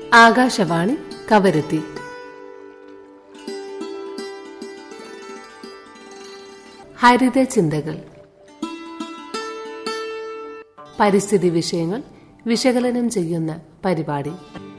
ആകാശവാണി കവരത്തി ഹരിത ചിന്തകൾ പരിസ്ഥിതി വിഷയങ്ങൾ വിശകലനം ചെയ്യുന്ന പരിപാടി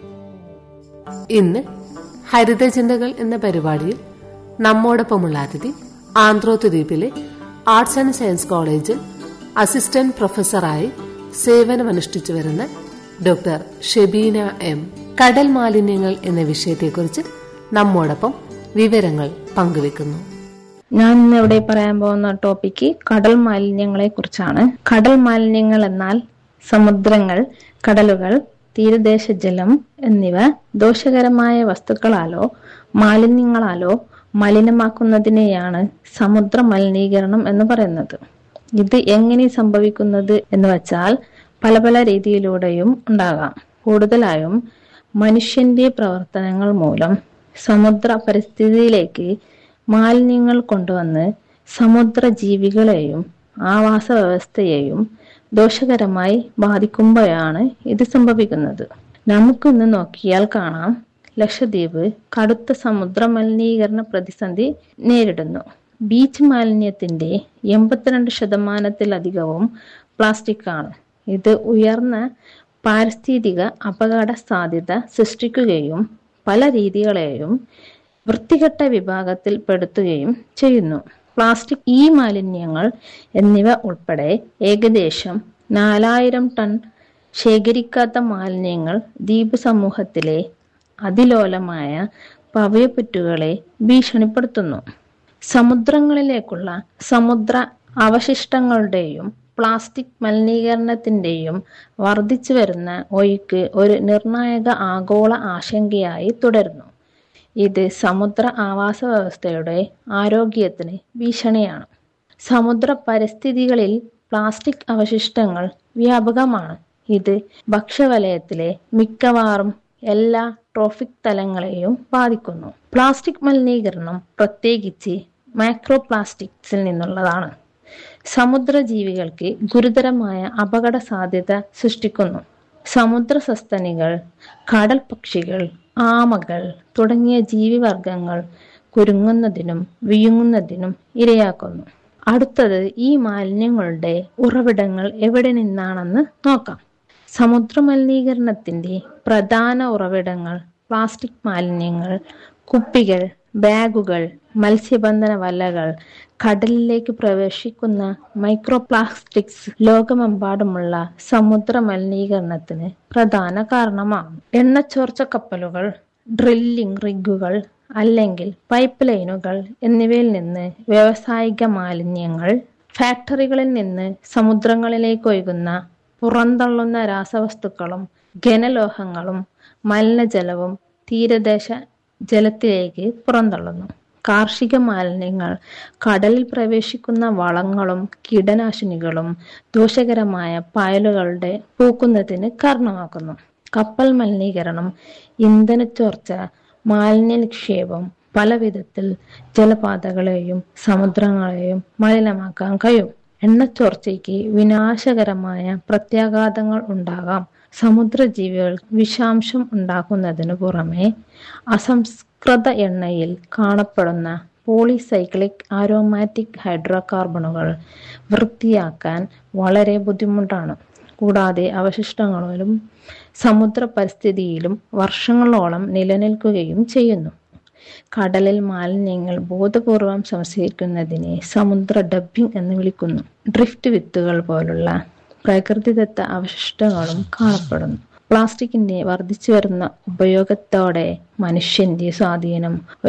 ഇന്ന് ഹരിത ചിന്തകൾ എന്ന പരിപാടിയിൽ നമ്മോടൊപ്പമുള്ള അതിഥി ആന്ധ്രോത്ത് ദ്വീപിലെ ആർട്സ് ആൻഡ് സയൻസ് കോളേജിൽ അസിസ്റ്റന്റ് പ്രൊഫസറായി സേവനമനുഷ്ഠിച്ചു വരുന്ന ഡോക്ടർ ഷെബീന എം കടൽ മാലിന്യങ്ങൾ എന്ന വിഷയത്തെക്കുറിച്ച് നമ്മോടൊപ്പം വിവരങ്ങൾ പങ്കുവെക്കുന്നു ഞാൻ ഇന്ന് ഇവിടെ പറയാൻ പോകുന്ന ടോപ്പിക്ക് കടൽ മാലിന്യങ്ങളെ കുറിച്ചാണ് കടൽ മാലിന്യങ്ങൾ എന്നാൽ സമുദ്രങ്ങൾ കടലുകൾ തീരദേശ ജലം എന്നിവ ദോഷകരമായ വസ്തുക്കളാലോ മാലിന്യങ്ങളാലോ മലിനമാക്കുന്നതിനെയാണ് സമുദ്ര മലിനീകരണം എന്ന് പറയുന്നത് ഇത് എങ്ങനെ സംഭവിക്കുന്നത് എന്ന് വെച്ചാൽ പല പല രീതിയിലൂടെയും ഉണ്ടാകാം കൂടുതലായും മനുഷ്യന്റെ പ്രവർത്തനങ്ങൾ മൂലം സമുദ്ര പരിസ്ഥിതിയിലേക്ക് മാലിന്യങ്ങൾ കൊണ്ടുവന്ന് സമുദ്ര ജീവികളെയും ആവാസ വ്യവസ്ഥയെയും ദോഷകരമായി ബാധിക്കുമ്പോഴാണ് ഇത് സംഭവിക്കുന്നത് നമുക്കിന്ന് നോക്കിയാൽ കാണാം ലക്ഷദ്വീപ് കടുത്ത സമുദ്ര മലിനീകരണ പ്രതിസന്ധി നേരിടുന്നു ബീച്ച് മാലിന്യത്തിന്റെ എൺപത്തിരണ്ട് ശതമാനത്തിലധികവും പ്ലാസ്റ്റിക് ആണ് ഇത് ഉയർന്ന പാരിസ്ഥിതിക അപകട സാധ്യത സൃഷ്ടിക്കുകയും പല രീതികളെയും വൃത്തികെട്ട വിഭാഗത്തിൽ പെടുത്തുകയും ചെയ്യുന്നു പ്ലാസ്റ്റിക് ഈ മാലിന്യങ്ങൾ എന്നിവ ഉൾപ്പെടെ ഏകദേശം നാലായിരം ടൺ ശേഖരിക്കാത്ത മാലിന്യങ്ങൾ ദ്വീപ് സമൂഹത്തിലെ അതിലോലമായ പവയപ്പുറ്റുകളെ ഭീഷണിപ്പെടുത്തുന്നു സമുദ്രങ്ങളിലേക്കുള്ള സമുദ്ര അവശിഷ്ടങ്ങളുടെയും പ്ലാസ്റ്റിക് മലിനീകരണത്തിന്റെയും വർദ്ധിച്ചു വരുന്ന ഒഴുക്ക് ഒരു നിർണായക ആഗോള ആശങ്കയായി തുടരുന്നു ഇത് സമുദ്ര ആവാസ വ്യവസ്ഥയുടെ ആരോഗ്യത്തിന് ഭീഷണിയാണ് സമുദ്ര പരിസ്ഥിതികളിൽ പ്ലാസ്റ്റിക് അവശിഷ്ടങ്ങൾ വ്യാപകമാണ് ഇത് ഭക്ഷ്യവലയത്തിലെ മിക്കവാറും എല്ലാ ട്രോഫിക് തലങ്ങളെയും ബാധിക്കുന്നു പ്ലാസ്റ്റിക് മലിനീകരണം പ്രത്യേകിച്ച് മൈക്രോ പ്ലാസ്റ്റിക്സിൽ നിന്നുള്ളതാണ് സമുദ്രജീവികൾക്ക് ഗുരുതരമായ അപകട സാധ്യത സൃഷ്ടിക്കുന്നു സമുദ്ര സസ്തനികൾ കടൽ പക്ഷികൾ ആമകൾ തുടങ്ങിയ ജീവിവർഗങ്ങൾ കുരുങ്ങുന്നതിനും വിഴുങ്ങുന്നതിനും ഇരയാക്കുന്നു അടുത്തത് ഈ മാലിന്യങ്ങളുടെ ഉറവിടങ്ങൾ എവിടെ നിന്നാണെന്ന് നോക്കാം സമുദ്ര മലിനീകരണത്തിന്റെ പ്രധാന ഉറവിടങ്ങൾ പ്ലാസ്റ്റിക് മാലിന്യങ്ങൾ കുപ്പികൾ ബാഗുകൾ മത്സ്യബന്ധന വലകൾ കടലിലേക്ക് പ്രവേശിക്കുന്ന മൈക്രോ പ്ലാസ്റ്റിക്സ് ലോകമെമ്പാടുമുള്ള സമുദ്ര മലിനീകരണത്തിന് പ്രധാന കാരണമാണ് എണ്ണച്ചോർച്ച കപ്പലുകൾ ഡ്രില്ലിംഗ് റിഗുകൾ അല്ലെങ്കിൽ പൈപ്പ് ലൈനുകൾ എന്നിവയിൽ നിന്ന് വ്യാവസായിക മാലിന്യങ്ങൾ ഫാക്ടറികളിൽ നിന്ന് സമുദ്രങ്ങളിലേക്ക് ഒഴുകുന്ന പുറന്തള്ളുന്ന രാസവസ്തുക്കളും ഘനലോഹങ്ങളും മലിനജലവും തീരദേശ ജലത്തിലേക്ക് പുറന്തള്ളുന്നു കാർഷിക മാലിന്യങ്ങൾ കടലിൽ പ്രവേശിക്കുന്ന വളങ്ങളും കീടനാശിനികളും ദോഷകരമായ പായലുകളുടെ പൂക്കുന്നതിന് കാരണമാക്കുന്നു കപ്പൽ മലിനീകരണം ഇന്ധനച്ചോർച്ച മാലിന്യ നിക്ഷേപം പല വിധത്തിൽ ജലപാതകളെയും സമുദ്രങ്ങളെയും മലിനമാക്കാൻ കഴിയും എണ്ണച്ചോർച്ചയ്ക്ക് വിനാശകരമായ പ്രത്യാഘാതങ്ങൾ ഉണ്ടാകാം സമുദ്രജീവികൾ വിഷാംശം ഉണ്ടാക്കുന്നതിനു പുറമെ അസംസ്കൃത എണ്ണയിൽ കാണപ്പെടുന്ന പോളിസൈക്ലിക് ആരോമാറ്റിക് ഹൈഡ്രോകാർബണുകൾ വൃത്തിയാക്കാൻ വളരെ ബുദ്ധിമുട്ടാണ് കൂടാതെ അവശിഷ്ടങ്ങളിലും സമുദ്ര പരിസ്ഥിതിയിലും വർഷങ്ങളോളം നിലനിൽക്കുകയും ചെയ്യുന്നു കടലിൽ മാലിന്യങ്ങൾ ബോധപൂർവം സംസ്കരിക്കുന്നതിനെ സമുദ്ര ഡബ്ബിംഗ് എന്ന് വിളിക്കുന്നു ഡ്രിഫ്റ്റ് വിത്തുകൾ പോലുള്ള പ്രകൃതിദത്ത അവശിഷ്ടങ്ങളും കാണപ്പെടുന്നു പ്ലാസ്റ്റിക്കിന്റെ വർദ്ധിച്ചു വരുന്ന ഉപയോഗത്തോടെ മനുഷ്യന്റെ സ്വാധീനം